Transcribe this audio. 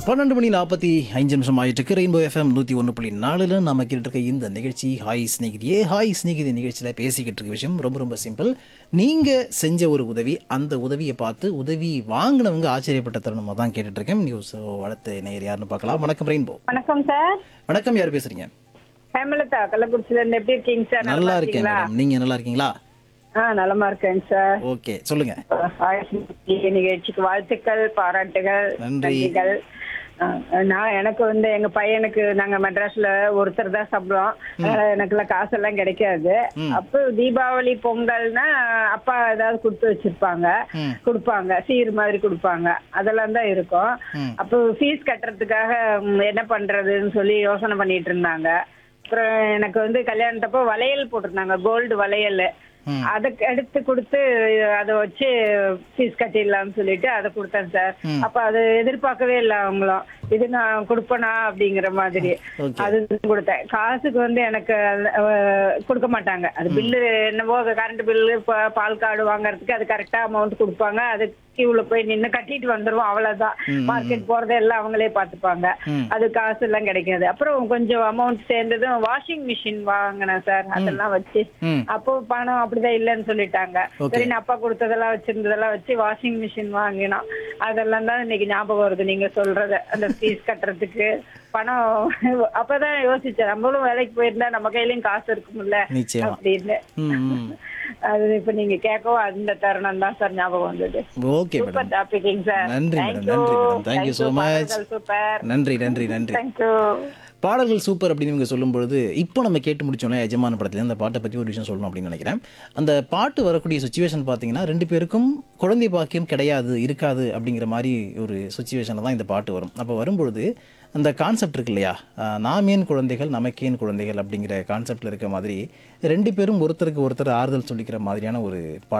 பன்னெண்டு மணி நாற்பத்தி அஞ்சு நிமிஷம் ஆயிட்டு இருக்கு ரெயின்போ எஃப்எம் நூற்றி ஒன்று புள்ளி நாலுல நம்ம கேட்டு இருக்க இந்த நிகழ்ச்சி ஹாய் ஸ்நேகிதியே ஹாய் ஸ்நேகிதி நிகழ்ச்சியில் பேசிக்கிட்டு இருக்க விஷயம் ரொம்ப ரொம்ப சிம்பிள் நீங்கள் செஞ்ச ஒரு உதவி அந்த உதவியை பார்த்து உதவி வாங்கினவங்க ஆச்சரியப்பட்ட தருணமாக தான் கேட்டுட்டு இருக்கேன் நியூஸ் வளர்த்து நேர் யாருன்னு பார்க்கலாம் வணக்கம் ரெயின்போ வணக்கம் சார் வணக்கம் யார் பேசுறீங்க ஹேமலதா கள்ளக்குறிச்சில இருந்து எப்படி இருக்கீங்க சார் நல்லா இருக்கேன் மேடம் நீங்கள் நல்லா இருக்கீங்களா ஆ நலமா இருக்கேங்க சார் ஓகே சொல்லுங்க ஹாய் ஸ்மிருதி நிகழ்ச்சிக்கு வாழ்த்துக்கள் பாராட்டுகள் நன்றி. நன்றிகள் ஆ, நான் எனக்கு வந்து எங்க பையனுக்கு நாங்க மெட்ராஸ்ல ஒருத்தர் தான் சாப்பிடுவோம் அதனால எனக்குலாம் காசெல்லாம் கிடைக்காது அப்போ தீபாவளி பொங்கல்னா அப்பா ஏதாவது கொடுத்து வச்சிருப்பாங்க ம். கொடுப்பாங்க சீர் மாதிரி கொடுப்பாங்க அதெல்லாம் தான் இருக்கும் அப்போ ஃபீஸ் கட்டுறதுக்காக ம், என்ன பண்றதுன்னு சொல்லி யோசனை பண்ணிட்டு இருந்தாங்க அப்புறம் எனக்கு வந்து கல்யாணத்தப்போ வளையல் போட்டிருந்தாங்க கோல்டு வளையல் ம். அதுக்கு எடுத்து கொடுத்து அதை வச்சு ஃபீஸ் கட்டிடலாம்னு சொல்லிட்டு அதை கொடுத்தேன் சார் அப்ப அது எதிர்பார்க்கவே இல்லை அவங்களும் இது நான் கொடுப்பனா அப்படிங்கிற மாதிரி Okay. அது கொடுத்தேன் காசுக்கு வந்து எனக்கு அஹ், கொடுக்க மாட்டாங்க அது பில்லு என்னவோ கரண்ட் பில்லு பால் கார்டு வாங்குறதுக்கு அது கரெக்டா அமௌண்ட் கொடுப்பாங்க அது கியூல போய் நின்னு கட்டிட்டு வந்துருவோம் அவ்வளவுதான் மார்க்கெட் போறதை எல்லாம் அவங்களே பாத்துப்பாங்க ம். அது காசு எல்லாம் கிடைக்காது அப்புறம் கொஞ்சம் அமௌண்ட் சேர்ந்ததும் வாஷிங் மிஷின் வாங்கினேன் சார் அதெல்லாம் வச்சு ம் அப்போ பணம் அப்படிதான் இல்லைன்னு சொல்லிட்டாங்க Okay. சரி நான் அப்பா கொடுத்ததெல்லாம் வச்சிருந்ததெல்லாம் வச்சு வாஷிங் மிஷின் வாங்கினோம் அதெல்லாம் தான் இன்னைக்கு ஞாபகம் வருது நீங்க சொல்றது அந்த ஃபீஸ் கட்டுறதுக்கு பணம் அப்பதான் யோசிச்சேன் நம்மளும் வேலைக்கு போயிருந்தா நம்ம கையிலயும் காசு இருக்கும்ல நிச்சயமா அப்படின்னு ம் ம் அது இப்ப நீங்க கேட்கவும் அந்த தருணம் தான் சார் ஞாபகம் வந்தது ஓகே மேடம் சூப்பர் டாபிக்ங்க சார் நன்றி மேடம் நன்றி madam thank you so much super நன்றி நன்றி நன்றி தேங்க்யூ பாடல்கள் சூப்பர் அப்படின்னு இவங்க சொல்லும்பொழுது இப்போ நம்ம கேட்டு முடிச்சோம்ல எஜமான படத்துல அந்த பாட்டை பற்றி ஒரு விஷயம் சொல்லணும் அப்படின்னு நினைக்கிறேன் அந்த பாட்டு வரக்கூடிய சுச்சுவேஷன் பார்த்தீங்கன்னா ரெண்டு பேருக்கும் குழந்தை பாக்கியம் கிடையாது இருக்காது அப்படிங்கிற மாதிரி ஒரு சுச்சுவேஷனில் தான் இந்த பாட்டு வரும் அப்போ வரும்பொழுது அந்த கான்செப்ட் இருக்கு இல்லையா ஆஹ் நாமேன் குழந்தைகள் நமக்கேன் குழந்தைகள் அப்படிங்கிற கான்செப்டில் இருக்க மாதிரி ரெண்டு பேரும் ஒருத்தருக்கு ஒருத்தர் ஆறுதல் சொல்லிக்கிற மாதிரியான ஒரு பாடல்